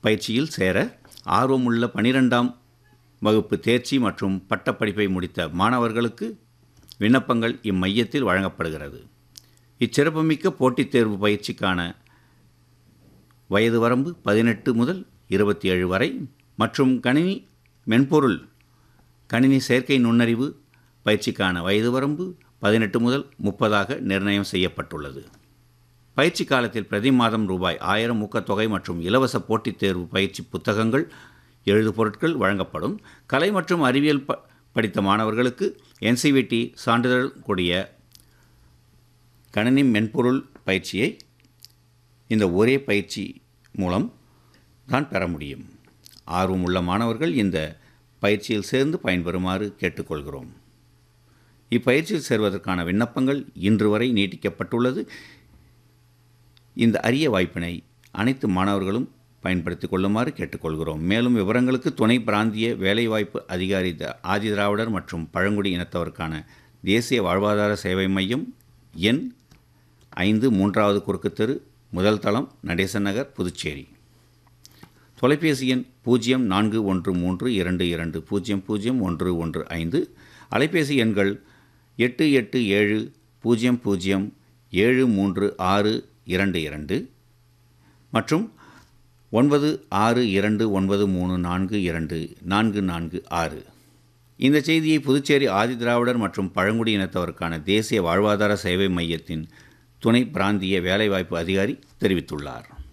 பயிற்சியில் சேர ஆர்வமுள்ள பனிரெண்டாம் வகுப்பு தேர்ச்சி மற்றும் பட்டப்படிப்பை முடித்த மாணவர்களுக்கு விண்ணப்பங்கள் இம்மையத்தில் வழங்கப்படுகிறது இச்சிறப்புமிக்க போட்டித் தேர்வு பயிற்சிக்கான வயது வரம்பு பதினெட்டு முதல் இருபத்தி ஏழு வரை மற்றும் கணினி மென்பொருள் கணினி செயற்கை நுண்ணறிவு பயிற்சிக்கான வயது வரம்பு பதினெட்டு முதல் முப்பதாக நிர்ணயம் செய்யப்பட்டுள்ளது பயிற்சி காலத்தில் பிரதி மாதம் ரூபாய் ஆயிரம் ஊக்கத்தொகை மற்றும் இலவச போட்டித் தேர்வு பயிற்சி புத்தகங்கள் எழுது பொருட்கள் வழங்கப்படும் கலை மற்றும் அறிவியல் ப படித்த மாணவர்களுக்கு என்சிவிடி சான்றிதழ் கூடிய கணினி மென்பொருள் பயிற்சியை இந்த ஒரே பயிற்சி மூலம் தான் பெற முடியும் ஆர்வமுள்ள மாணவர்கள் இந்த பயிற்சியில் சேர்ந்து பயன்பெறுமாறு கேட்டுக்கொள்கிறோம் இப்பயிற்சியில் சேர்வதற்கான விண்ணப்பங்கள் இன்று வரை நீட்டிக்கப்பட்டுள்ளது இந்த அரிய வாய்ப்பினை அனைத்து மாணவர்களும் பயன்படுத்திக் கொள்ளுமாறு கேட்டுக்கொள்கிறோம் மேலும் விவரங்களுக்கு துணை பிராந்திய வேலைவாய்ப்பு அதிகாரி த ஆதிதிராவிடர் மற்றும் பழங்குடி இனத்தவருக்கான தேசிய வாழ்வாதார சேவை மையம் எண் ஐந்து மூன்றாவது குறுக்கு தெரு முதல் தளம் நடேசன் நகர் புதுச்சேரி தொலைபேசி எண் பூஜ்ஜியம் நான்கு ஒன்று மூன்று இரண்டு இரண்டு பூஜ்ஜியம் பூஜ்ஜியம் ஒன்று ஒன்று ஐந்து அலைபேசி எண்கள் எட்டு எட்டு ஏழு பூஜ்ஜியம் பூஜ்ஜியம் ஏழு மூன்று ஆறு இரண்டு இரண்டு மற்றும் ஒன்பது ஆறு இரண்டு ஒன்பது மூணு நான்கு இரண்டு நான்கு நான்கு ஆறு இந்த செய்தியை புதுச்சேரி ஆதிதிராவிடர் மற்றும் பழங்குடி இனத்தவருக்கான தேசிய வாழ்வாதார சேவை மையத்தின் துணை பிராந்திய வேலைவாய்ப்பு அதிகாரி தெரிவித்துள்ளார்